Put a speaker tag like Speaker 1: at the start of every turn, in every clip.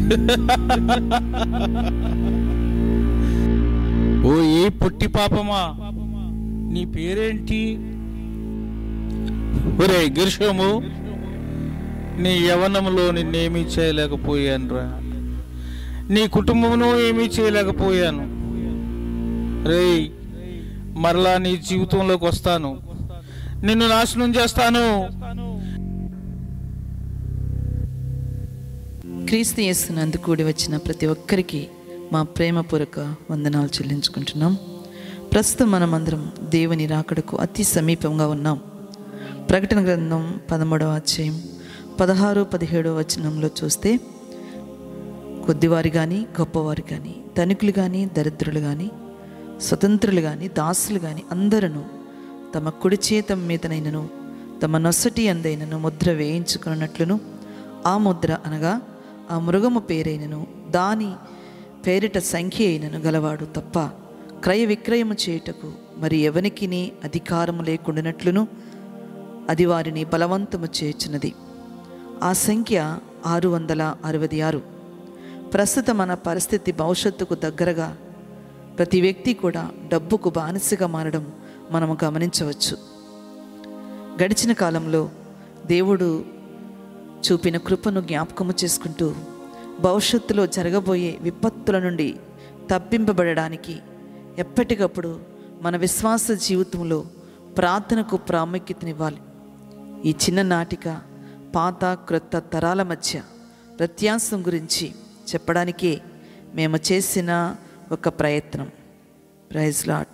Speaker 1: ఓ ఏ పొట్టి పాపమా నీ పేరేంటి ఒరే గిర్షము నీ యవనంలో నిన్నేమీ చేయలేకపోయానురా నీ కుటుంబంలో ఏమీ చేయలేకపోయాను రేయ్ మరలా నీ జీవితంలోకి వస్తాను నిన్ను నాశనం చేస్తాను
Speaker 2: క్రీస్తు యేసునందు కూడి వచ్చిన ప్రతి ఒక్కరికి మా ప్రేమపూర్వక వందనాలు చెల్లించుకుంటున్నాం ప్రస్తుతం మనమందరం దేవుని రాకడకు అతి సమీపంగా ఉన్నాం ప్రకటన గ్రంథం పదమూడవ అధ్యాయం పదహారు పదిహేడవ వచనంలో చూస్తే కొద్దివారు కానీ గొప్పవారు కానీ ధనికులు కానీ దరిద్రులు కానీ స్వతంత్రులు కానీ దాసులు కానీ అందరూ తమ కుడి చేత మీదనైనను తమ నొసటి అందైనను ముద్ర వేయించుకున్నట్లును ఆ ముద్ర అనగా ఆ మృగము పేరైనను దాని పేరిట సంఖ్య అయినను గలవాడు తప్ప క్రయ విక్రయము చేయుటకు మరి ఎవనికిని అధికారము లేకుండానట్లును అది వారిని బలవంతము చేర్చున్నది ఆ సంఖ్య ఆరు వందల అరవై ఆరు ప్రస్తుత మన పరిస్థితి భవిష్యత్తుకు దగ్గరగా ప్రతి వ్యక్తి కూడా డబ్బుకు బానిసగా మారడం మనము గమనించవచ్చు గడిచిన కాలంలో దేవుడు చూపిన కృపను జ్ఞాపకము చేసుకుంటూ భవిష్యత్తులో జరగబోయే విపత్తుల నుండి తప్పింపబడడానికి ఎప్పటికప్పుడు మన విశ్వాస జీవితంలో ప్రార్థనకు ప్రాముఖ్యతనివ్వాలి ఈ చిన్న నాటిక పాత క్రొత్త తరాల మధ్య వ్యత్యాసం గురించి చెప్పడానికే మేము చేసిన ఒక ప్రయత్నం ప్రైజ్ లాట్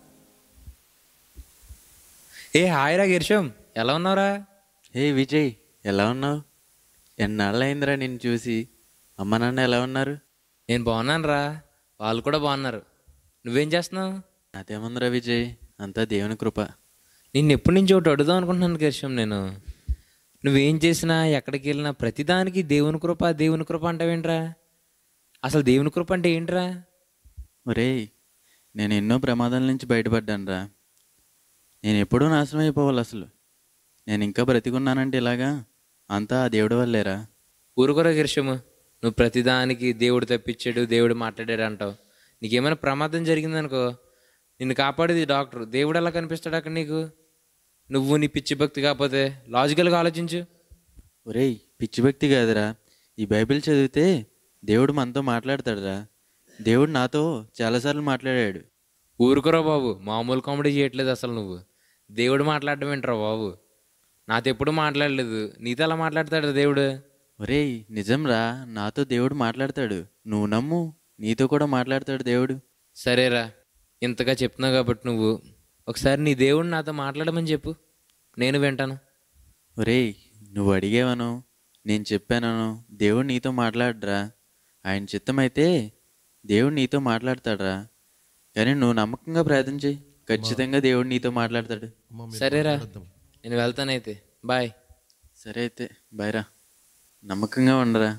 Speaker 3: ఏ హాయ్రా గిర్షం ఎలా ఉన్నావురా
Speaker 4: ఏ విజయ్ ఎలా ఉన్నావు ఎన్నాళ్ళైందిరా నిన్ను చూసి అమ్మ నాన్న ఎలా ఉన్నారు
Speaker 3: నేను బాగున్నాను రా వాళ్ళు కూడా బాగున్నారు నువ్వేం చేస్తున్నావు
Speaker 4: అదేముందిరా విజయ్ అంతా దేవుని కృప
Speaker 3: నిన్ను ఎప్పటి నుంచి ఒకటి అడుగుదాం అనుకుంటున్నాను గిర్షం నేను నువ్వేం చేసినా ఎక్కడికి వెళ్ళినా ప్రతిదానికి దేవుని కృప దేవుని కృప అంటావేంట్రా అసలు దేవుని కృప అంటే ఏంట్రా
Speaker 4: ఒరేయ్ నేను ఎన్నో ప్రమాదాల నుంచి బయటపడ్డానురా నేను ఎప్పుడూ నాశనం అయిపోవాలి అసలు నేను ఇంకా బ్రతికున్నానంటే ఇలాగా అంతా ఆ దేవుడి వల్లేరా
Speaker 3: ఊరుకోరా గిర్షము నువ్వు ప్రతిదానికి దేవుడు తప్పించాడు దేవుడు మాట్లాడాడు అంటావు నీకేమైనా ప్రమాదం జరిగిందనుకో నిన్ను కాపాడేది డాక్టర్ దేవుడు ఎలా కనిపిస్తాడు అక్కడ నీకు నువ్వు నీ పిచ్చి భక్తి కాకపోతే లాజికల్గా ఆలోచించు
Speaker 4: ఒరేయ్ పిచ్చి వ్యక్తి కాదురా ఈ బైబిల్ చదివితే దేవుడు మనతో మాట్లాడతాడురా దేవుడు నాతో చాలాసార్లు మాట్లాడాడు
Speaker 3: ఊరుకోరా బాబు మామూలు కామెడీ చేయట్లేదు అసలు నువ్వు దేవుడు మాట్లాడడం ఏంట్రా బాబు నాతో ఎప్పుడు మాట్లాడలేదు నీతో ఎలా మాట్లాడతాడు దేవుడు
Speaker 4: ఒరేయ్ నిజంరా నాతో దేవుడు మాట్లాడతాడు నువ్వు నమ్ము నీతో కూడా మాట్లాడతాడు దేవుడు
Speaker 3: సరేరా ఇంతగా చెప్తున్నావు కాబట్టి నువ్వు ఒకసారి నీ దేవుడు నాతో మాట్లాడమని చెప్పు నేను వింటాను
Speaker 4: ఒరేయ్ నువ్వు అడిగేవను నేను చెప్పానను దేవుడు నీతో మాట్లాడరా ఆయన చిత్తమైతే దేవుడు నీతో మాట్లాడతాడురా కానీ నువ్వు నమ్మకంగా ప్రార్థన చేయి ఖచ్చితంగా దేవుడు నీతో మాట్లాడతాడు
Speaker 3: సరేరా నేను వెళ్తానైతే బాయ్
Speaker 4: సరే అయితే బైరా నమ్మకంగా ఉండరా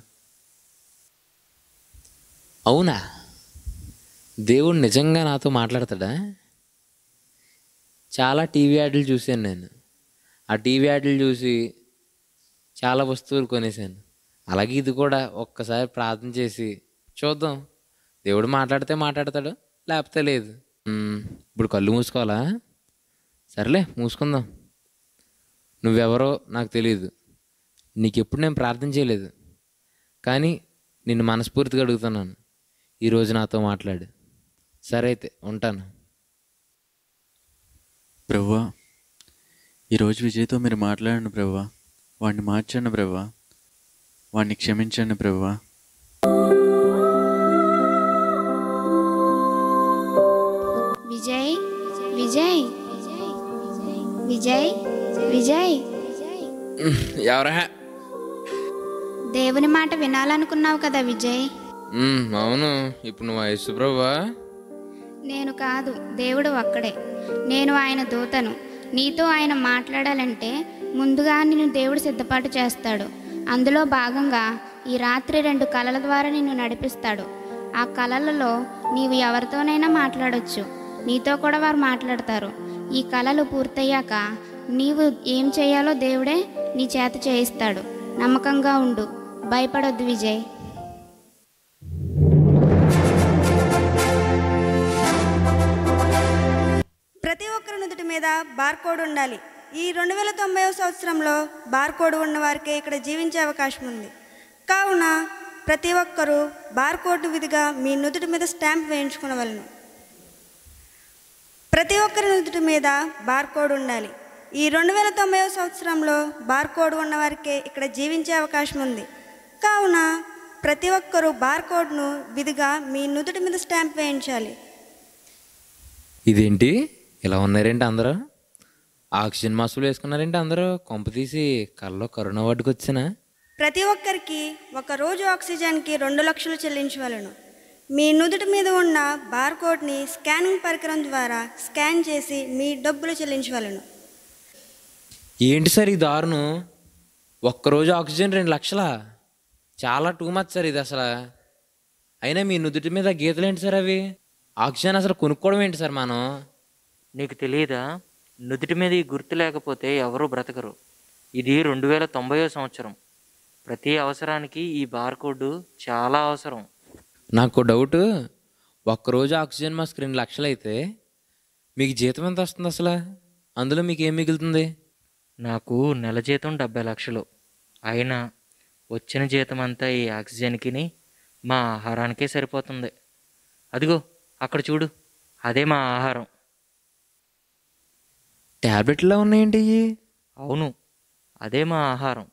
Speaker 3: అవునా దేవుడు నిజంగా నాతో మాట్లాడతాడా చాలా టీవీ యాడ్లు చూశాను నేను ఆ టీవీ యాడ్లు చూసి చాలా వస్తువులు కొనేసాను అలాగే ఇది కూడా ఒక్కసారి ప్రార్థన చేసి చూద్దాం దేవుడు మాట్లాడితే మాట్లాడతాడు లేకపోతే లేదు మ్మ్, ఇప్పుడు కళ్ళు మూసుకోవాలా సర్లే మూసుకుందాం నువ్వెవరో నాకు తెలియదు నీకెప్పుడు నేను ప్రార్థన చేయలేదు కానీ నిన్ను మనస్ఫూర్తిగా అడుగుతున్నాను ఈరోజు నాతో మాట్లాడు సరే అయితే ఉంటాను
Speaker 4: ప్రభువా ఈరోజు విజయ్తో మీరు మాట్లాడండి ప్రభువా వాడిని మార్చండి ప్రభువా వాడిని క్షమించండి ప్రభువా
Speaker 5: విజయ్ విజయ్ విజయ్ విజయ్
Speaker 3: ఎవరా
Speaker 5: దేవుని మాట వినాలనుకున్నావు కదా విజయ్
Speaker 3: మ్మ్, అవును ఇప్పుడు నువ్వు వయసు ప్రభా
Speaker 5: నేను కాదు దేవుడు ఒక్కడే నేను ఆయన దూతను నీతో ఆయన మాట్లాడాలంటే ముందుగా నిన్ను దేవుడు సిద్ధపాటు చేస్తాడు అందులో భాగంగా ఈ రాత్రి రెండు కళల ద్వారా నిన్ను నడిపిస్తాడు ఆ కళలలో నీవు ఎవరితోనైనా మాట్లాడొచ్చు నీతో కూడా వారు మాట్లాడతారు ఈ కళలు పూర్తయ్యాక నీవు ఏం చేయాలో దేవుడే నీ చేత చేయిస్తాడు నమ్మకంగా ఉండు భయపడొద్దు విజయ్
Speaker 6: ప్రతి ఒక్కరి నుదుటి మీద బార్కోడ్ ఉండాలి ఈ రెండు వేల తొంభై సంవత్సరంలో బార్కోడ్ ఉన్న వారికే ఇక్కడ జీవించే అవకాశం ఉంది కావున ప్రతి ఒక్కరూ బార్కోడ్ విధిగా మీ నుదుటి మీద స్టాంప్ వేయించుకునవలను ప్రతి ఒక్కరి నుదుటి మీద బార్కోడ్ ఉండాలి ఈ రెండు వేల తొంభై సంవత్సరంలో బార్కోడ్ ఉన్న వారికే ఇక్కడ జీవించే అవకాశం ఉంది కావున ప్రతి ఒక్కరూ బార్కోడ్ను విధిగా మీ నుదుటి మీద స్టాంప్ వేయించాలి
Speaker 3: ఇదేంటి ఇలా ఉన్నారేంటి అందరూ ఆక్సిజన్ మాస్కులు వేసుకున్నారేంటి అందరూ కొంప తీసి కల్లో కరోనా వాటికి వచ్చినా
Speaker 6: ప్రతి ఒక్కరికి ఒక రోజు ఆక్సిజన్కి రెండు లక్షలు చెల్లించవలను మీ నుదుటి మీద ఉన్న బార్కోడ్ని స్కానింగ్ పరికరం ద్వారా స్కాన్ చేసి మీ డబ్బులు చెల్లించవలను
Speaker 3: ఏంటి సార్ ఈ దారుణం ఒక్కరోజు ఆక్సిజన్ రెండు లక్షలా చాలా టూ మచ్ సార్ ఇది అసలు అయినా మీ నుదుటి మీద గీతలు ఏంటి సార్ అవి ఆక్సిజన్ అసలు కొనుక్కోవడం ఏంటి సార్ మనం
Speaker 7: నీకు తెలియదా నుదుటి మీద ఈ గుర్తు లేకపోతే ఎవరూ బ్రతకరు ఇది రెండు వేల తొంభైవ సంవత్సరం ప్రతి అవసరానికి ఈ బార్కోడ్ చాలా అవసరం
Speaker 3: నాకు డౌట్ ఒక్కరోజు ఆక్సిజన్ మాస్క్ రెండు లక్షలు అయితే మీకు జీతం ఎంత వస్తుంది అసలు అందులో మీకు ఏం మిగులుతుంది
Speaker 7: నాకు నెల జీతం డెబ్బై లక్షలు అయినా వచ్చిన జీతం అంతా ఈ ఆక్సిజన్కి మా ఆహారానికే సరిపోతుంది అదిగో అక్కడ చూడు అదే మా ఆహారం
Speaker 3: ట్యాబ్లెట్లో ఉన్నాయేంటి ఇవి
Speaker 7: అవును అదే మా ఆహారం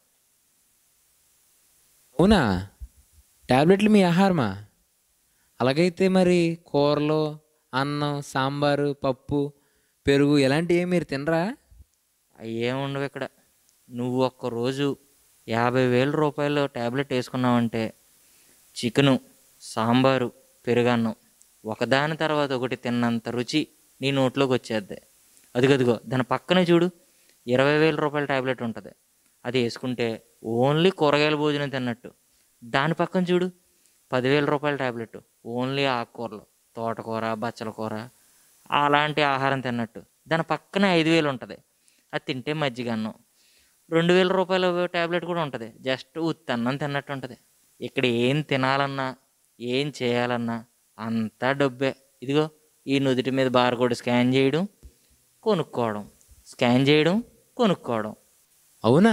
Speaker 3: అవునా ట్యాబ్లెట్లు మీ ఆహారమా అలాగైతే మరి కూరలు అన్నం సాంబారు పప్పు పెరుగు ఇలాంటివి మీరు తినరా
Speaker 7: అయ్యేం ఉండవు ఇక్కడ నువ్వు ఒక్కరోజు యాభై వేల రూపాయలు ట్యాబ్లెట్ వేసుకున్నావంటే చికెను సాంబారు పెరుగన్నం ఒకదాని తర్వాత ఒకటి తిన్నంత రుచి నీ నోట్లోకి వచ్చేద్ది అదిగదిగో దాని పక్కనే చూడు ఇరవై వేల రూపాయల ట్యాబ్లెట్ ఉంటుంది అది వేసుకుంటే ఓన్లీ కూరగాయల భోజనం తిన్నట్టు దాని పక్కన చూడు పదివేల రూపాయల ట్యాబ్లెట్ ఓన్లీ ఆకుకూరలు తోటకూర బచ్చల కూర అలాంటి ఆహారం తిన్నట్టు దాని పక్కనే ఐదు వేలు ఉంటుంది అది తింటే మజ్జిగ అన్నం రెండు వేల రూపాయల ట్యాబ్లెట్ కూడా ఉంటుంది జస్ట్ ఉత్తన్నం తిన్నట్టు ఉంటుంది ఇక్కడ ఏం తినాలన్నా ఏం చేయాలన్నా అంతా డబ్బే ఇదిగో ఈ నుదుటి మీద బార్కోడ్ స్కాన్ చేయడం కొనుక్కోవడం స్కాన్ చేయడం కొనుక్కోవడం
Speaker 3: అవునా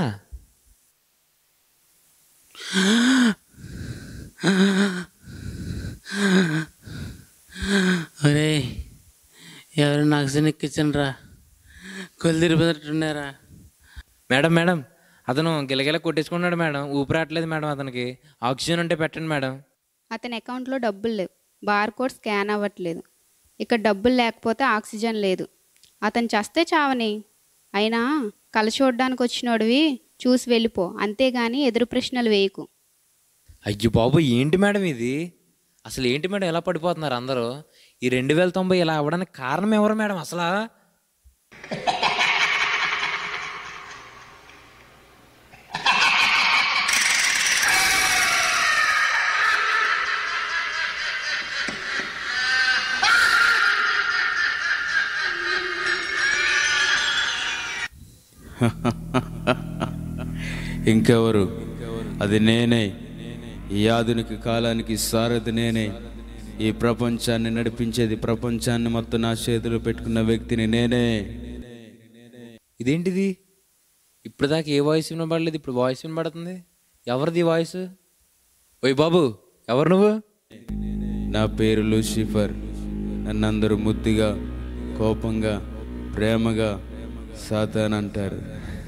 Speaker 8: ఒరే ఎవరు నాకు ఎక్కించండిరా కొలు తిరిగిపోతున్నట్టున్నారా
Speaker 3: మేడం మేడం అతను గిలగిల కొట్టేసుకున్నాడు మేడం ఊపిరాట్లేదు మేడం అతనికి ఆక్సిజన్ ఉంటే పెట్టండి మేడం
Speaker 9: అతని అకౌంట్లో డబ్బులు లేవు బార్కోడ్ స్కాన్ అవ్వట్లేదు ఇక్కడ డబ్బులు లేకపోతే ఆక్సిజన్ లేదు అతను చస్తే చావని అయినా కళ చూడడానికి వచ్చినోడివి చూసి వెళ్ళిపో అంతేగాని ఎదురు ప్రశ్నలు వేయకు
Speaker 3: అయ్యో బాబు ఏంటి మేడం ఇది అసలు ఏంటి మేడం ఎలా పడిపోతున్నారు అందరూ ఈ రెండు వేల తొంభై ఇలా అవ్వడానికి కారణం ఎవరు మేడం అసలు
Speaker 1: ఇంకెవరు అది నేనే ఈ ఆధునిక కాలానికి సారథి నేనే ఈ ప్రపంచాన్ని నడిపించేది ప్రపంచాన్ని మొత్తం నా చేతిలో పెట్టుకున్న వ్యక్తిని నేనే
Speaker 3: ఇదేంటిది ఇప్పుడు దాకా ఏ వాయిస్ వినబడలేదు ఇప్పుడు వాయిస్ వినబడుతుంది ఎవరిది ఈ వాయిస్ ఓయ్ బాబు ఎవరు నువ్వు
Speaker 1: నా పేరు లూసిఫర్ నన్ను అందరూ ముద్దుగా కోపంగా ప్రేమగా సాతాన్ అంటారు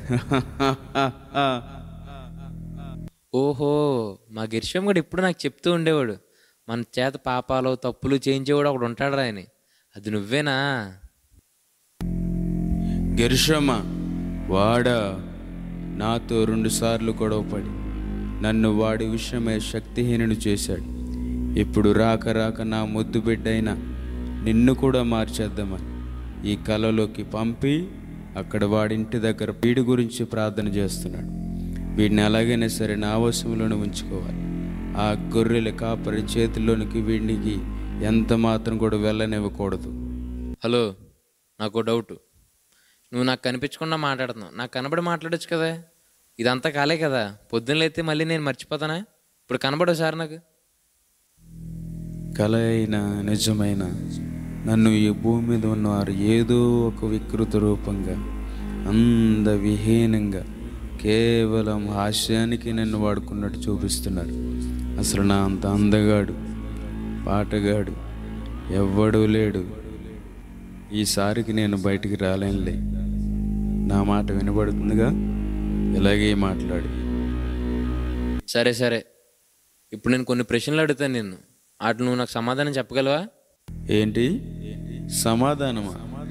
Speaker 3: ఓహో మా గిరిశం కూడా ఇప్పుడు నాకు చెప్తూ ఉండేవాడు మన చేత పాపాలు తప్పులు చేయించేవాడు ఒకడు ఉంటాడు అని అది నువ్వేనా
Speaker 1: గెర్షమ వాడా నాతో రెండుసార్లు గొడవపడి నన్ను వాడి విషయమై శక్తిహీనుడు చేశాడు ఇప్పుడు రాక రాక నా ముద్దు బిడ్డైన నిన్ను కూడా మార్చేద్దామని ఈ కలలోకి పంపి అక్కడ వాడింటి దగ్గర వీడి గురించి ప్రార్థన చేస్తున్నాడు వీడిని ఎలాగైనా సరే నా వశంలోనే ఉంచుకోవాలి ఆ గొర్రెల కాపరి చేతిలోనికి వీడికి ఎంత మాత్రం కూడా వెళ్ళనివ్వకూడదు
Speaker 3: హలో నాకు డౌట్ నువ్వు నాకు కనిపించకుండా మాట్లాడుతున్నావు నాకు కనబడి మాట్లాడొచ్చు కదా ఇదంతా కాలే కదా పొద్దున్న లేతే మళ్ళీ నేను మర్చిపోతానా ఇప్పుడు కనబడు సార్ నాకు
Speaker 1: కల అయినా నిజమైన నన్ను ఈ భూమి మీద ఉన్నవారు ఏదో ఒక వికృత రూపంగా అంద విహీనంగా కేవలం హాస్యానికి నన్ను వాడుకున్నట్టు చూపిస్తున్నారు అసలు నా అంత అందగాడు పాటగాడు ఎవ్వడూ లేడు ఈసారికి నేను బయటికి రాలేనులే నా మాట వినబడుతుందిగా ఇలాగే మాట్లాడు
Speaker 3: సరే సరే ఇప్పుడు నేను కొన్ని ప్రశ్నలు అడుగుతాను నిన్ను వాటి నువ్వు నాకు సమాధానం చెప్పగలవా
Speaker 1: ఏంటి సమాధానమా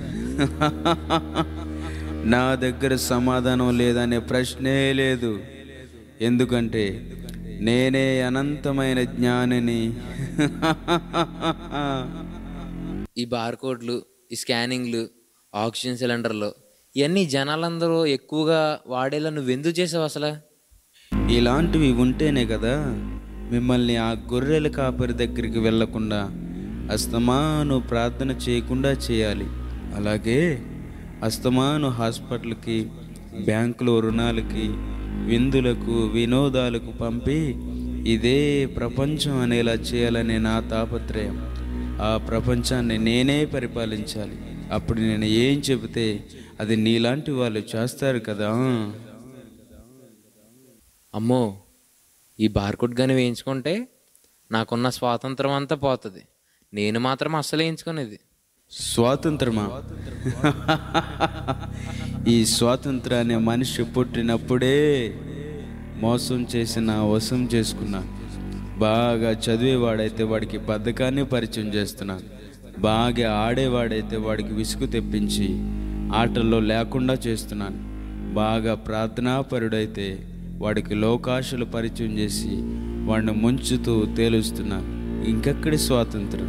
Speaker 1: నా దగ్గర సమాధానం లేదనే ప్రశ్నే లేదు ఎందుకంటే నేనే అనంతమైన జ్ఞానిని
Speaker 3: ఈ బార్కోడ్లు ఈ స్కానింగ్లు ఆక్సిజన్ సిలిండర్లు ఇవన్నీ జనాలందరూ ఎక్కువగా వాడేలా నువ్వు ఎందుకు చేసావు అసలు
Speaker 1: ఇలాంటివి ఉంటేనే కదా మిమ్మల్ని ఆ గొర్రెల కాపరి దగ్గరికి వెళ్ళకుండా అస్తమాను ప్రార్థన చేయకుండా చేయాలి అలాగే అస్తమాను హాస్పిటల్కి బ్యాంకులో రుణాలకి విందులకు వినోదాలకు పంపి ఇదే ప్రపంచం అనేలా చేయాలనే నా తాపత్రయం ఆ ప్రపంచాన్ని నేనే పరిపాలించాలి అప్పుడు నేను ఏం చెబితే అది నీలాంటి వాళ్ళు చేస్తారు కదా
Speaker 3: అమ్మో ఈ బార్కోడ్ కానీ వేయించుకుంటే నాకున్న స్వాతంత్రం అంతా పోతుంది నేను మాత్రం అస్సలు వేయించుకునేది
Speaker 1: స్వాతంత్రమా ఈ స్వాతంత్రాన్ని మనిషి పుట్టినప్పుడే మోసం చేసిన వశం చేసుకున్నా బాగా చదివేవాడైతే వాడికి బద్ధకాన్ని పరిచయం చేస్తున్నాను బాగా ఆడేవాడైతే వాడికి విసుగు తెప్పించి ఆటల్లో లేకుండా చేస్తున్నాను బాగా ప్రార్థనాపరుడైతే వాడికి లోకాశలు పరిచయం చేసి వాడిని ముంచుతూ తేలుస్తున్నాను ఇంకెక్కడి స్వాతంత్రం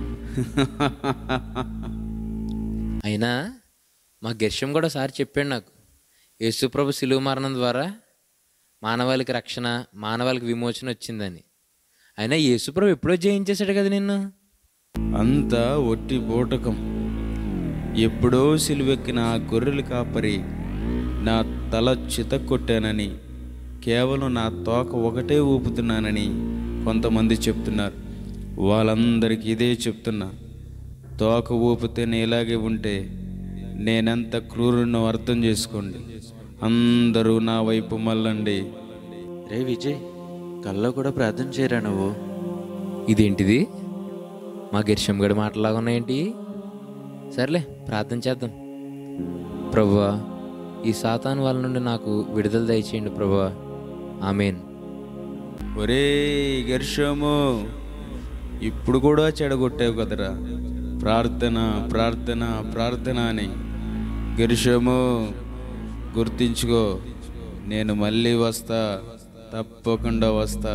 Speaker 3: అయినా మా గర్షం కూడా సార్ చెప్పాడు నాకు యేసుప్రభు శిలువ మరణం ద్వారా మానవాళికి రక్షణ మానవాళికి విమోచన వచ్చిందని అయినా యేసుప్రభు ఎప్పుడో జయించేశాడు కదా నిన్ను
Speaker 1: అంతా ఒట్టి బూటకం ఎప్పుడో సిలువెక్కిన ఆ గొర్రెలు కాపరి నా తల చితక్కొట్టానని కేవలం నా తోక ఒకటే ఊపుతున్నానని కొంతమంది చెప్తున్నారు వాళ్ళందరికీ ఇదే చెప్తున్నా తోక ఊపితే నేను ఇలాగే ఉంటే నేనెంత క్రూరునో అర్థం చేసుకోండి అందరూ నా వైపు మళ్ళండి
Speaker 4: రే విజయ్ కల్లో కూడా ప్రార్థన చేయరా నువ్వు
Speaker 3: ఇదేంటిది మా గిర్షం గడి మాటలాగా ఉన్నాయేంటి సర్లే ప్రార్థన చేద్దాం ప్రభువా ఈ సాతాను వాళ్ళ నుండి నాకు విడుదల దయచేయండి ప్రభువా ఆమెన్
Speaker 1: ఒరే గర్షము ఇప్పుడు కూడా చెడగొట్టావు కదరా ప్రార్థన ప్రార్థన ప్రార్థన అని గర్షము గుర్తించుకో నేను మళ్ళీ వస్తా తప్పకుండా వస్తా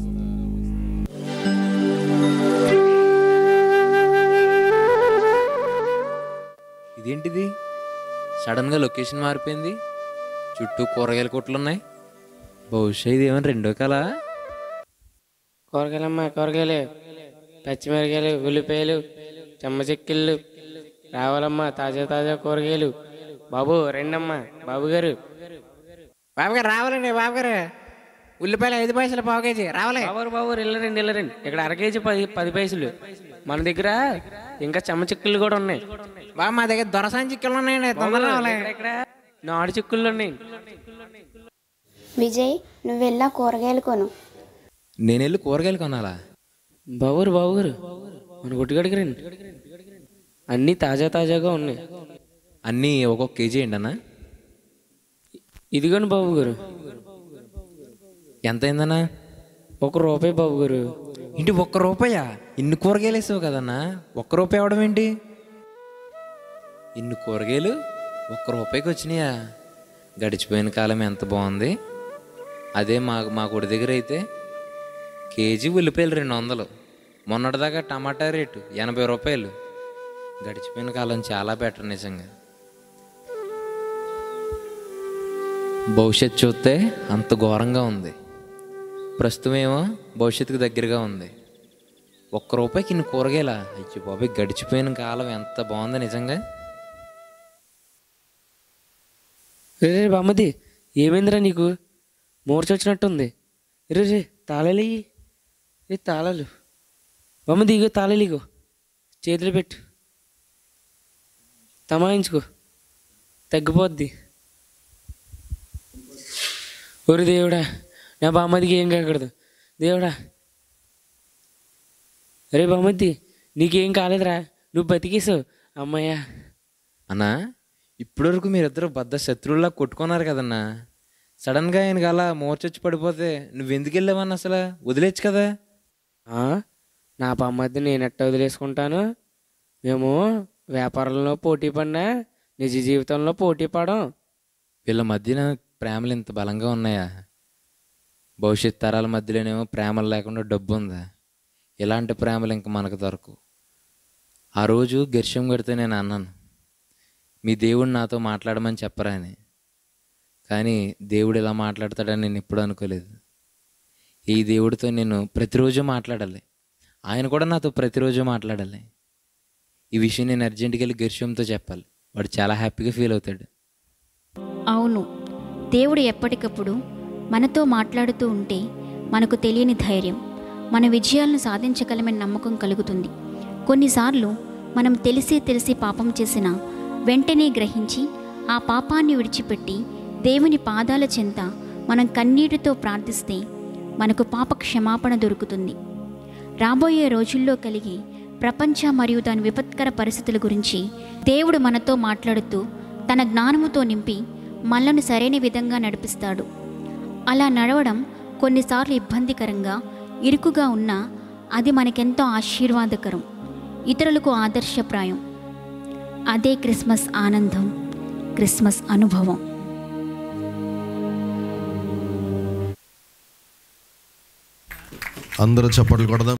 Speaker 3: ఇదేంటిది సడన్గా లొకేషన్ మారిపోయింది చుట్టూ కూరగాయల కొట్లు ఉన్నాయి బహుశా ఇది ఏమైనా రెండో కల
Speaker 10: కూరగాయలమ్మా కూరగాయలు పచ్చిమిరకాయలు ఉల్లిపాయలు చెమ్మ చెక్కిళ్ళు రావాలమ్మా తాజా తాజా కూరగాయలు బాబు రండమ్మా బాబు గారు
Speaker 11: బాబు గారు రావాలండి బాబు గారు ఉల్లిపాయలు ఐదు పైసలు పావు కేజీ రావాలి
Speaker 10: బాబు బాబు వెళ్ళరండి వెళ్ళరండి ఇక్కడ అర కేజీ పది పది పైసలు మన దగ్గర ఇంకా చెమ్మ చిక్కులు కూడా ఉన్నాయి
Speaker 11: బాబు మా దగ్గర దొరసాని చిక్కలు ఉన్నాయండి తొందరగా రావాలి
Speaker 10: ఇక్కడ, ఇక్కడ నాడు చిక్కుళ్ళు ఉన్నాయి
Speaker 5: విజయ్ నువ్వు వెళ్ళా కూరగాయలు కొను
Speaker 3: నేను వెళ్ళి కూరగాయలు కొనాలా
Speaker 10: బాబురు బాబు గారు మన గుట్టుగడికి రండి అన్నీ తాజా తాజాగా ఉన్నాయి
Speaker 3: అన్నీ ఒక్కొక్క కేజీ ఏంటి అన్న
Speaker 10: ఇదిగోండి బాబు గారు
Speaker 3: ఎంత అయిందన్నా
Speaker 10: ఒక రూపాయి బాబు గారు
Speaker 3: ఇంటి ఒక్క రూపాయా ఇన్ని కూరగాయలు వేసావు కదన్నా ఒక్క రూపాయి అవడం ఏంటి ఇన్ని కూరగాయలు ఒక్క రూపాయికి వచ్చినాయా గడిచిపోయిన కాలం ఎంత బాగుంది అదే మా మా గుడి దగ్గర అయితే కేజీ ఉల్లిపాయలు రెండు వందలు మొన్నటిదాకా టమాటా రేటు ఎనభై రూపాయలు గడిచిపోయిన కాలం చాలా బెటర్ నిజంగా భవిష్యత్ చూస్తే అంత ఘోరంగా ఉంది ప్రస్తుతం ఏమో భవిష్యత్తుకు దగ్గరగా ఉంది ఒక్క రూపాయికి ఇన్ని కూరగాయలా అయ్యి బాబాయ్ గడిచిపోయిన కాలం ఎంత బాగుంది నిజంగా
Speaker 10: రే రే బామ్మది ఏమైందిరా నీకు మూర్చొచ్చినట్టుంది రే రే తాళాలు ఇయ్యి. ఏ తాళాలు బామ్మది ఇగో తాళాలు ఇగో చేతులు పెట్టు తమాయించుకో తగ్గిపోద్ది ఒరి దేవుడా నా బామ్మదికి ఏం కాకూడదు దేవుడా అరే బామ్మద్ది నీకేం కాలేదురా నువ్వు బతికేసావు అమ్మయ్యా
Speaker 3: అన్నా ఇప్పటివరకు మీరిద్దరు బద్ద శత్రువుల్లా కొట్టుకున్నారు కదన్నా సడన్గా ఆయనకి అలా మూర్చొచ్చి పడిపోతే నువ్వెందుకు వెళ్ళావన్నా అసలు వదిలేచ్చు కదా
Speaker 10: ఆ? నా బామ్మద్ది నేను ఎట్ట వదిలేసుకుంటాను మేము వ్యాపారంలో పోటీ పడినా నిజ జీవితంలో పోటీ పడం
Speaker 3: వీళ్ళ మధ్యన ప్రేమలు ఇంత బలంగా ఉన్నాయా భవిష్యత్ తరాల మధ్యలోనేమో ప్రేమలు లేకుండా డబ్బు ఉందా ఇలాంటి ప్రేమలు ఇంక మనకు దొరకవు ఆ రోజు గిర్షం కడితే నేను అన్నాను మీ దేవుడు నాతో మాట్లాడమని చెప్పరా అని కానీ దేవుడు ఇలా మాట్లాడతాడని నేను ఎప్పుడు అనుకోలేదు ఈ దేవుడితో నేను ప్రతిరోజు మాట్లాడాలి ఆయన కూడా నాతో ప్రతిరోజు మాట్లాడాలి ఈ విషయం నేను అర్జెంటుకి వెళ్ళి గిర్షంతో చెప్పాలి వాడు చాలా హ్యాపీగా ఫీల్ అవుతాడు
Speaker 12: అవును దేవుడు ఎప్పటికప్పుడు మనతో మాట్లాడుతూ ఉంటే మనకు తెలియని ధైర్యం మన విజయాలను సాధించగలమని నమ్మకం కలుగుతుంది కొన్నిసార్లు మనం తెలిసి తెలిసి పాపం చేసిన వెంటనే గ్రహించి ఆ పాపాన్ని విడిచిపెట్టి దేవుని పాదాల చెంత మనం కన్నీటితో ప్రార్థిస్తే మనకు పాప క్షమాపణ దొరుకుతుంది రాబోయే రోజుల్లో కలిగే ప్రపంచ మరియు దాని విపత్కర పరిస్థితుల గురించి దేవుడు మనతో మాట్లాడుతూ తన జ్ఞానముతో నింపి మనలను సరైన విధంగా నడిపిస్తాడు అలా నడవడం కొన్నిసార్లు ఇబ్బందికరంగా ఇరుకుగా ఉన్నా అది మనకెంతో ఆశీర్వాదకరం ఇతరులకు ఆదర్శప్రాయం అదే క్రిస్మస్ ఆనందం క్రిస్మస్ అనుభవం
Speaker 13: అందరూ చప్పట్లు కొడదాం